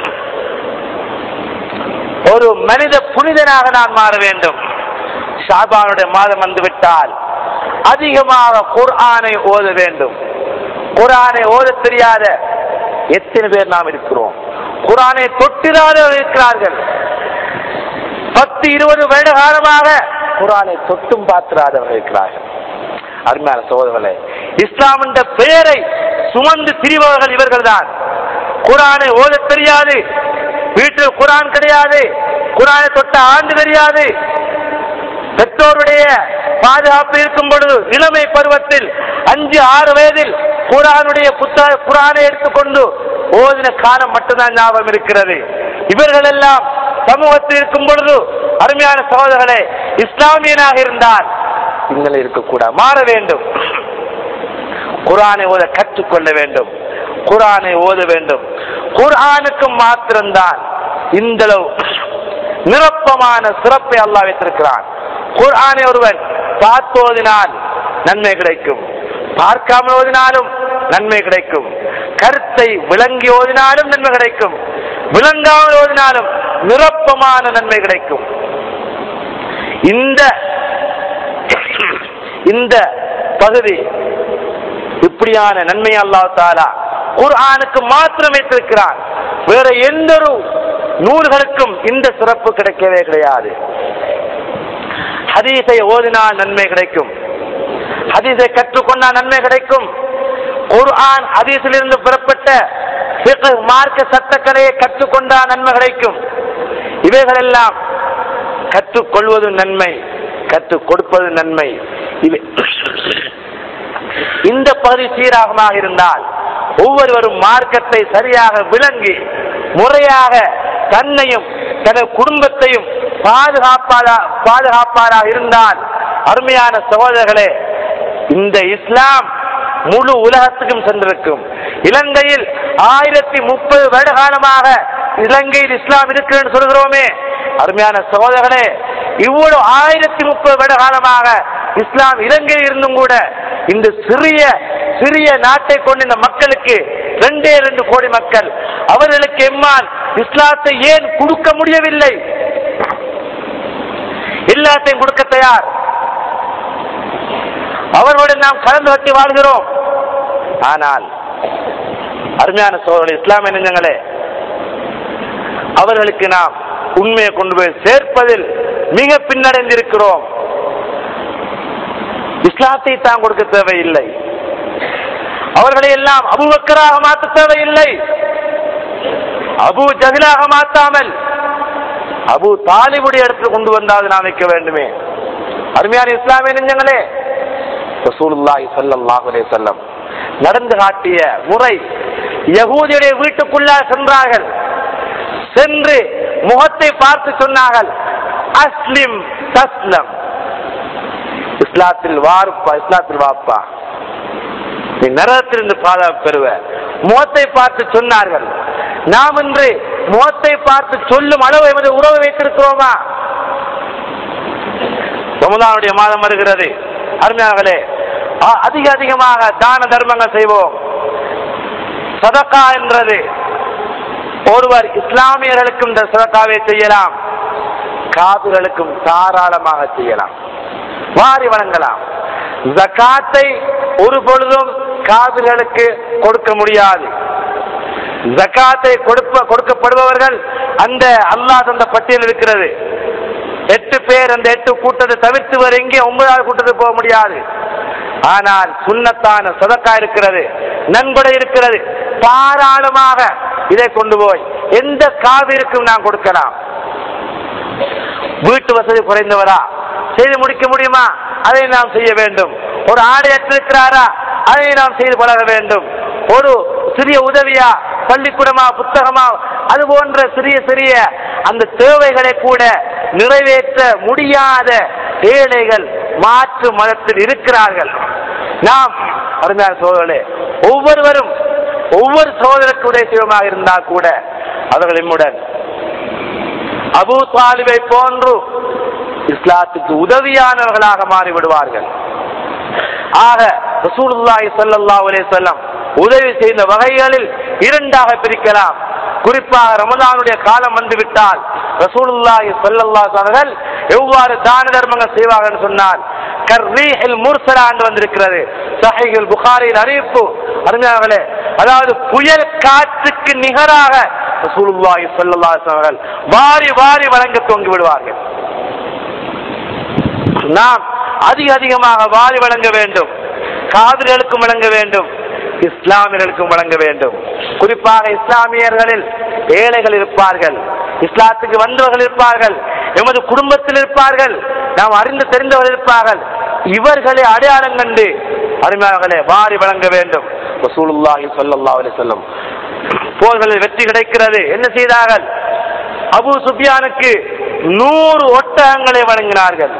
ஒரு மனித புனிதனாக நான் மாற வேண்டும் ஷாபானுடைய மாதம் வந்துவிட்டால் அதிகமாக குர்ஆனை ஓத வேண்டும் குர்ஆனை ஓத தெரியாத எத்தனை பேர் நாம் இருக்கிறோம் குர்ஆனை தொட்டிராதவர்கள் இருக்கிறார்கள் பத்து இருபது வருட காலமாக குர்ஆனை தொட்டும் பார்த்திராதவர்கள் இருக்கிறார்கள் அருமையான சோதர்களே இஸ்லாம் என்ற பெயரை சுமந்து திரிபவர்கள் இவர்கள்தான் குர்ஆனை ஓத தெரியாது வீட்டில் குர்ஆன் கிடையாது குர்ஆனை தொட்ட ஆண்டு தெரியாது பெற்றோருடைய பாதுகாப்பு இருக்கும் பொழுது இளமை பருவத்தில் அஞ்சு ஆறு வயதில் குரானுடைய புத்தக குரானை எடுத்துக்கொண்டு ஓதின காலம் மட்டும்தான் ஞாபகம் இருக்கிறது இவர்கள் எல்லாம் சமூகத்தில் இருக்கும் பொழுது அருமையான சகோதரர்களே இஸ்லாமியனாக இருந்தால் நீங்கள் இருக்கக்கூடாது மாற வேண்டும் குரானை ஓத கற்றுக்கொள்ள வேண்டும் குரானை ஓத வேண்டும் குர்ஆனுக்கு மாத்திரம்தான் இந்த அளவு நிரப்பமான சிறப்பை அல்லாஹ் வைத்திருக்கிறான் குர்ஆனை ஒருவன் பார்த்து ஓதினால் நன்மை கிடைக்கும் பார்க்காமல் ஓதினாலும் நன்மை கிடைக்கும் கருத்தை விளங்கி ஓதினாலும் நன்மை கிடைக்கும் விளங்காமல் ஓதினாலும் நிரப்பமான நன்மை கிடைக்கும் இந்த இந்த பகுதி இப்படியான நன்மை அல்லாஹ் தாலா குர்ஆனுக்கு மாத்திரம் வைத்திருக்கிறான் வேற எந்த ஒரு நூல்களுக்கும் இந்த சிறப்பு கிடைக்கவே கிடையாது ஹதீஸை ஓதினால் நன்மை கிடைக்கும் ஹதீஸை கற்றுக்கொண்டால் நன்மை கிடைக்கும் குர்ஆன் ஹதீஸிலிருந்து பெறப்பட்ட ஃபிக்ஹ், மார்க்க சட்டக்கலையை கற்றுக்கொண்டால் நன்மை கிடைக்கும் இவைகளெல்லாம் கற்றுக்கொள்வது நன்மை கற்றுக் கொடுப்பது நன்மை இவை இந்த பகுதி சீராகமாக இருந்தால் ஒவ்வொருவரும் மார்க்கத்தை சரியாக விளங்கி முறையாக தன்னையும் தனது குடும்பத்தையும் பாதுகாப்பாளா பாதுகாப்பாராக இருந்தால் அருமையான சகோதரர்களே இந்த இஸ்லாம் முழு உலகத்துக்கும் சென்றிருக்கும் இலங்கையில் ஆயிரத்தி முப்பது வருட காலமாக இலங்கையில் இஸ்லாம் இருக்கிறது சொல்கிறோமே அருமையான சகோதரர்களே இவ்வளவு ஆயிரத்தி முப்பது வருட காலமாக இஸ்லாம் இலங்கையில் இருந்தும் கூட இந்த சிறிய சிறிய நாட்டை கொண்ட இந்த மக்களுக்கு ரெண்டே ரெண்டு கோடி மக்கள் அவர்களுக்கு எம்மால் இஸ்லாத்தை ஏன் கொடுக்க முடியவில்லை எல்லாத்தையும் கொடுக்க தயார் அவர்களுடன் நாம் கலந்து கட்டி வாழ்கிறோம் ஆனால் அருமையான சோழர்கள் இஸ்லாமிய நெஞ்சங்களே அவர்களுக்கு நாம் உண்மையை கொண்டு போய் சேர்ப்பதில் மிக பின்னடைந்திருக்கிறோம் இஸ்லாத்தை தான் கொடுக்க தேவையில்லை அவர்களை எல்லாம் அபுபக்கராக மாற்ற தேவையில்லை அபு ஜஹிலாக மாற்றாமல் அபு தாலிபுடைய இடத்தில் கொண்டு வந்தால் நாம் வைக்க வேண்டுமே அருமையான இஸ்லாமிய நெஞ்சங்களே ரசூலுல்லாஹி ஸல்லல்லாஹு அலைஹி வஸல்லம் நடந்து காட்டிய முறை யகூதியுடைய வீட்டுக்குள்ளா சென்றார்கள் சென்று முகத்தை பார்த்து சொன்னார்கள் அஸ்லிம் தஸ்லம் இஸ்லாத்தில் வாருப்பா இஸ்லாத்தில் வாப்பா நீ நரகத்திலிருந்து பாதுகாப்பு பெறுவ முகத்தை பார்த்து சொன்னார்கள் நாம் இன்று முகத்தை பார்த்து சொல்லும் அளவு எமது உறவை வைத்திருக்கிறோமா ரமலானுடைய மாதம் வருகிறது அருமையாகலே அ- அதிக அதிகமாக தான தர்மங்கள் செய்வோம் சதக்கா என்றது ஒருவர் இஸ்லாமியர்களுக்கும் இந்த சதக்காவை செய்யலாம் காதுகளுக்கும் தாராளமாக செய்யலாம் வாரி வழங்கலாம் ஜகாத்தை ஒரு பொழுதும் காதுகளுக்கு கொடுக்க முடியாது ஜகாத்தை கொடுப்ப கொடுக்கப்படுபவர்கள் அந்த அல்லாஹ் தந்த பட்டியல் இருக்கிறது எட்டு பேர் அந்த எட்டு கூட்டத்தை தவிர்த்து வேற எங்கே ஒன்பதாவது கூட்டத்துக்கு போக முடியாது ஆனால் சுண்ணத்தான சதக்கா இருக்கிறது நன்கொடை இருக்கிறது தாராளமாக இதை கொண்டு போய் எந்த காவிற்கும் நாம் கொடுக்கலாம் வீட்டு வசதி குறைந்தவரா செய்து முடிக்க முடியுமா அதை நாம் செய்ய வேண்டும் ஒரு ஆடை அற்றிருக்கிறாரா அதை நாம் செய்து பழக வேண்டும் ஒரு சிறிய உதவியா பள்ளிக்கூடமா புத்தகமா அது போன்ற சிறிய சிறிய அந்த தேவைகளை கூட நிறைவேற்ற முடியாத ஏழைகள் மாற்று மதத்தில் இருக்கிறார்கள் நாம் அருமையான சோதரர்களே ஒவ்வொருவரும் ஒவ்வொரு சோதரக்குடைய சிவமாக இருந்தால் கூட அவர்கள் எம்முடன் அபூ தாலிபை போன்று இஸ்லாத்துக்கு உதவியானவர்களாக மாறிவிடுவார்கள் ஆக ரசூலுல்லாஹி ஸல்லல்லாஹு அலைஹி வஸல்லம் உதவி செய்த வகைகளில் இரண்டாக பிரிக்கலாம் குறிப்பாக ரமலானுடைய காலம் வந்துவிட்டால் ரசூலுல்லாஹி ஸல்லல்லாஹு அலைஹி அவர்கள் எவ்வாறு தான தர்மங்கள் செய்வார்கள் என்று சொன்னால் கர்ரீஹில் முர்சலா என்று வந்திருக்கிறது சஹீஹுல் புகாரியில் அறிவிப்பு அருமையானவர்களே அதாவது புயல் காற்றுக்கு நிகராக ரசூலுல்லாஹி ஸல்லல்லாஹு அலைஹி அவர்கள் வாரி வாரி வழங்க தொங்கி விடுவார்கள் நாம் அதிக அதிகமாக வாரி வழங்க வேண்டும் காவிர்களுக்கும் வழங்க வேண்டும் இஸ்லாமியர்களுக்கும் வழங்க வேண்டும் குறிப்பாக இஸ்லாமியர்களில் ஏழைகள் இருப்பார்கள் இஸ்லாத்துக்கு வந்தவர்கள் இருப்பார்கள் எமது குடும்பத்தில் இருப்பார்கள் நாம் அறிந்து தெரிந்தவர்கள் இருப்பார்கள் இவர்களை அடையாளம் கண்டு அருமையாளர்களே வாரி வழங்க வேண்டும் ரசூலுல்லாஹி ஸல்லல்லாஹு அலைஹி வஸல்லம் போர்களில் வெற்றி கிடைக்கிறது என்ன செய்தார்கள் அபூ சுஃபியானுக்கு நூறு ஒட்டகங்களை வழங்கினார்கள்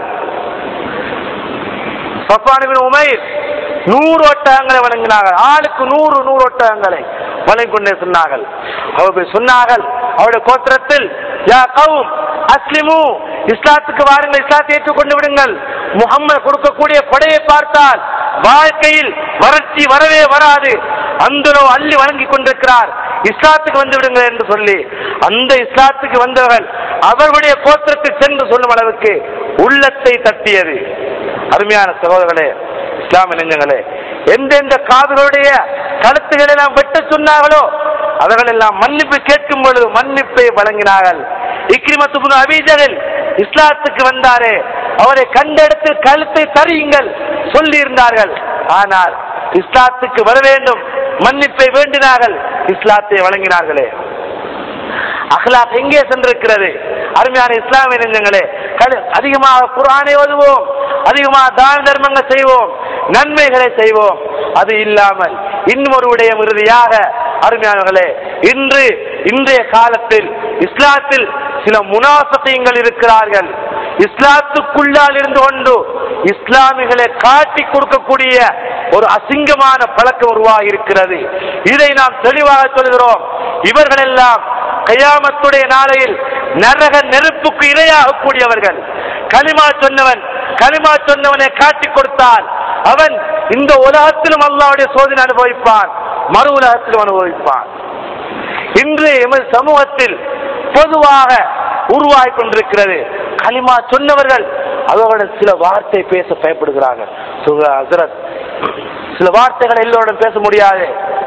சஃபானிபின் உமைர் நூறு ஒட்டகங்களை வழங்கினார்கள் ஆளுக்கு நூறு நூறு ஒட்டகங்களை வழங்கி கொண்டே சொன்னார்கள் அவர்கள் சொன்னார்கள் அவருடைய கோத்திரத்தில் யா கவும் அஸ்லிமு இஸ்லாத்துக்கு வாருங்கள் இஸ்லாத்தை ஏற்றுக்கொண்டு விடுங்கள் முகம்மது கொடுக்கக்கூடிய கொடையை பார்த்தால் வாழ்க்கையில் வறட்சி வரவே வராது அந்த அள்ளி வழங்கி கொண்டிருக்கிறார் இஸ்லாத்துக்கு வந்து விடுங்கள் என்று சொல்லி அந்த இஸ்லாத்துக்கு வந்தவர்கள் அவர்களுடைய கோத்திரத்தில் சென்று சொல்லும் அளவுக்கு உள்ளத்தை தட்டியது அருமையான சகோதரர்களே இஸ்லாமிய நெஞ்சங்களே எந்தெந்த காதுகளுடைய கழுத்துக்களை எல்லாம் வெட்ட சொன்னார்களோ அவர்கள் எல்லாம் மன்னிப்பு கேட்கும் பொழுது மன்னிப்பை வழங்கினார்கள் இக்ரிமத்து அபிஜகல் இஸ்லாத்துக்கு வந்தாரே அவரை கண்ட இடத்தில் கழுத்தை தரியுங்கள் சொல்லி இருந்தார்கள் ஆனால் இஸ்லாத்துக்கு வர வேண்டும் மன்னிப்பை வேண்டினார்கள் இஸ்லாத்தை வழங்கினார்களே அஹ்லாக் எங்கே சென்றிருக்கிறது அருமையான இஸ்லாமிய நெஞ்சங்களே கடு- அதிகமாக குர்ஆனை ஓதுவோம் அதிகமாக தான தர்மங்கள் செய்வோம் நன்மைகளை செய்வோம் அது இல்லாமல் இன்னும் ஒரு விடயம் இறுதியாக அருமையானவர்களே இன்று இன்றைய காலத்தில் இஸ்லாத்தில் சில முனாசத்தைங்கள் இருக்கிறார்கள் இஸ்லாத்துக்குள்ளால் இருந்து கொண்டு இஸ்லாமிகளை காட்டி கொடுக்கக்கூடிய ஒரு அசிங்கமான பழக்கம் உருவாகி இருக்கிறது இதை நாம் தெளிவாக சொல்கிறோம் இவர்களெல்லாம் கயாமத்துடைய நாளையில் நரக நெருப்புக்கு இரையாக கூடியவர்கள் களிமா சொன்னவன் களிமா சொன்னவனை காட்டிக் கொடுத்தால் அவன் இந்த உலகத்திலும் அல்லாவுடைய சோதனை அனுபவிப்பான் மறு உலகத்திலும் அனுபவிப்பான் இன்று எமது சமூகத்தில் பொதுவாக உருவாகி கொண்டிருக்கிறது களிமா சொன்னவர்கள் அவர்களுடன் சில வார்த்தை பேச பயப்படுகிறார்கள் சொல்கிறார், ஹஸ்ரத் சில வார்த்தைகள் எல்லோருடன் பேச முடியாது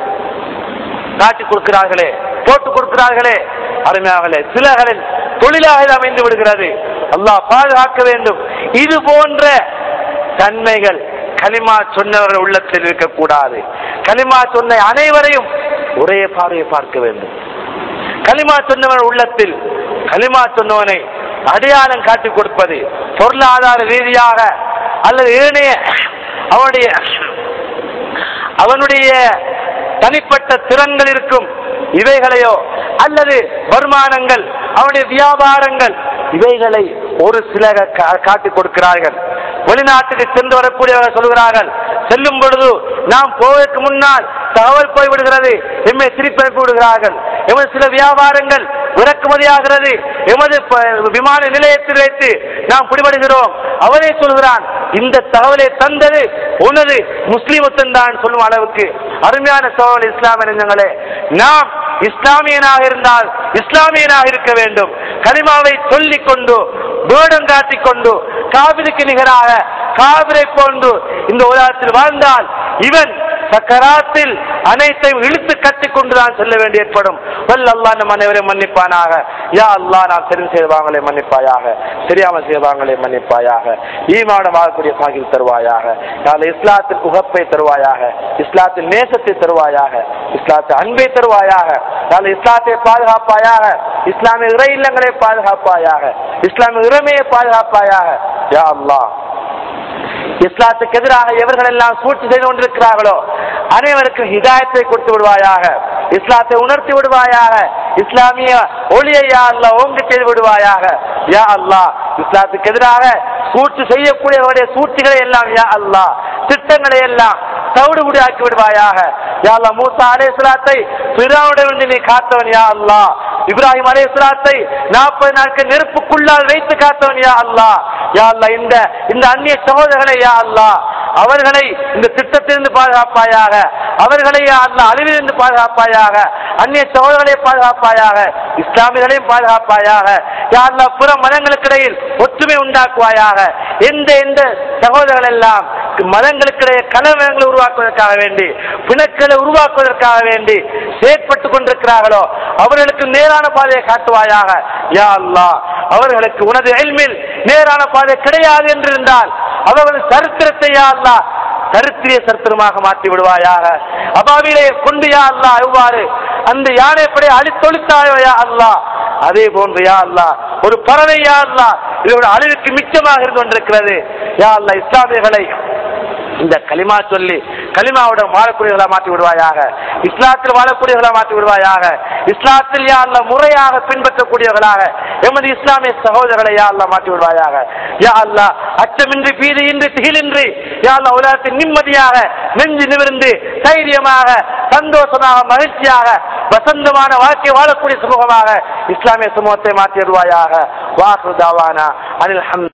காட்டி கொடுக்கிறார்களே போட்டு கொடுக்கிறார்களே அருமையாகலே சிலர்களின் தொழிலாக இது அமைந்து விடுகிறது அல்லாஹ் பாதுகாக்க வேண்டும் இது போன்ற தன்மைகள் கலிமா சொன்னவர்கள் உள்ளத்தில் இருக்கக்கூடாது கலிமா சொன்ன அனைவரையும் ஒரே பார்வையை பார்க்க வேண்டும் கலிமா சொன்னவன் உள்ளத்தில் கலிமா சொன்னவனை அடையாளம் காட்டிக் கொடுப்பது பொருளாதார ரீதியாக அல்லது ஏனைய அவனுடைய அவனுடைய தனிப்பட்ட திறன்கள் இருக்கும் இவைகளையோ அல்லது வருமானங்கள் அவனுடைய வியாபாரங்கள் இவைகளை ஒரு சிலர் கா- காட்டிக் கொடுக்கிறார்கள் வெளிநாட்டுக்கு சென்று வரக்கூடியவர்கள் சொல்கிறார்கள் செல்லும் பொழுது நாம் போவதற்கு முன்னால் தகவல் போய் விடுகிறது எம்மை திருப்பி அனுப்பி விடுகிறார்கள் எமது சில வியாபாரங்கள் இறக்குமதியாகிறது எமது ப- விமான நிலையத்தில் வைத்து நாம் பிடிபடுகிறோம் அவனே சொல்கிறான் இந்த தகவலை தந்தது உனது முஸ்லிமுத்தன் தான் சொல்லும் அளவுக்கு அருமையான சோழல் இஸ்லாமிய நெஞ்சங்களே நாம் இஸ்லாமியனாக இருந்தால் இஸ்லாமியனாக இருக்க வேண்டும் கலிமாவை சொல்லிக் கொண்டு வேடம் காட்டிக் கொண்டு காவிரிக்கு நிகராக காவிரை போன்று இந்த உலகத்தில் வாழ்ந்தால் இவன் சக்கராத்தில் அனைத்தையும் இழுத்து கட்டிக் கொண்டுதான் செல்ல வேண்டி ஏற்படும் வல்ல அல்லாஹ் நம் அனைவரையும் மன்னிப்பானாக யா அல்லாஹ் நாம் தெரிந்து செய்வாங்களே மன்னிப்பாயாக தெரியாமல் செய்வாங்களே மன்னிப்பாயாக ஈமாவோட வாழக்கூடிய பாகில் தருவாயாக யாழ் இஸ்லாத்தின் உகப்பை தருவாயாக இஸ்லாத்தின் நேசத்தை தருவாயாக இஸ்லாத்தின் அன்பை தருவாயாக யாழ் இஸ்லாத்தை பாதுகாப்பாயாக இஸ்லாமிய இறை இல்லங்களை பாதுகாப்பாயாக இஸ்லாமிய இறமையை பாதுகாப்பாயாக யா அல்லாஹ் இஸ்லாத்துக்கு எதிராக எவர்கள் எல்லாம் சூழ்ச்சி செய்து கொண்டிருக்கிறார்களோ அனைவருக்கும் ஹிதாயத்தை கொடுத்து விடுவாயாக இஸ்லாத்தை உணர்த்தி விடுவாயாக இஸ்லாமிய ஒளியை யா அல்லாஹ் ஓங்க செய்து விடுவாயாக யா அல்லாஹ் இஸ்லாத்துக்கு எதிராக சூழ்ச்சி செய்யக்கூடியவருடைய சூழ்ச்சிகளை எல்லாம் யா அல்லாஹ் திட்டங்களை எல்லாம் தவிடுபடி ஆக்கி விடுவாயாக யா அல்லாஹ் மூசா அலைஹிஸ்ஸலாத்தை பிறாவுடன் நீ காத்தவன் யா அல்லாஹ் இப்ராஹிம் அலைஹிஸ்ஸலாத்தை நாற்பது நாட்கள் நெருப்புக்குள்ளால் வைத்து காத்தவன் யா அல்லாஹ் யா அல்லாஹ் இந்த இந்த அந்நிய சகோதரர்களை யா அல்லாஹ் அவர்களை இந்த திட்டத்திலிருந்து பாதுகாப்பாயாக அவர்களை யா அல்லாஹ் அழிவிலிருந்து பாதுகாப்பாயாக அந்நிய சகோதரர்களை பாதுகாப்பாயாக இஸ்லாமியர்களையும் பாதுகாப்பாயாக யா அல்லாஹ் புற மதங்களுக்கிடையில் ஒற்றுமை உண்டாக்குவாயாக எந்த எந்த சகோதரர்கள் எல்லாம் மதங்களுக்கிடையே கலவரங்களை உருவாக்குவதற்காக வேண்டி பிணக்களை உருவாக்குவதற்காக வேண்டி செயற்பட்டு கொண்டிருக்கிறார்களோ அவர்களுக்கு நேரான பாதையை காட்டுவாயாக யா அல்லாஹ் அவர்களுக்கு உனது எல்மில் நேரான பாதை கிடையாது என்று இருந்தால் அவர்கள் சரித்திரத்தை யா அல்லாஹ் சரித்திரிய சரித்திரமாக மாற்றி விடுவாயாக அபாவிலே கொண்டு யா அல்லாஹ் எவ்வாறு அந்த யானைப்படை அழித்தொழித்தாயோ யா அல்லாஹ் அதே போன்று யா அல்லாஹ் ஒரு பறவை யா அல்லாஹ் இதோட அழிவுக்கு மிச்சமாக இருந்து கொண்டிருக்கிறது யா அல்லாஹ் இஸ்லாமியர்களை இந்த களிமா சொல்லி களிமாவோட வாழக்கூடியவர்களா மாற்றி விடுவாயாக இஸ்லாத்தில் வாழக்கூடியவர்களா மாற்றி விடுவாயாக இஸ்லாத்தில் யா அல்லாஹ் முறையாக பின்பற்றக்கூடியவர்களாக எமது இஸ்லாமிய சகோதரர்களை யா அல்லாஹ் மாற்றி விடுவாயாக யா அல்லாஹ் அச்சமின்றி பீதியின்றி திகிலின்றி யா அல்லாஹ் உலகத்தில் நிம்மதியாக நெஞ்சு நிமிர்ந்து தைரியமாக சந்தோஷமாக மகிழ்ச்சியாக வசந்தமான வாழ்க்கை வாழக்கூடிய சமூகமாக இஸ்லாமிய சமூகத்தை மாற்றி விடுவாயாக வாசு தாவானா அனில் ஹம்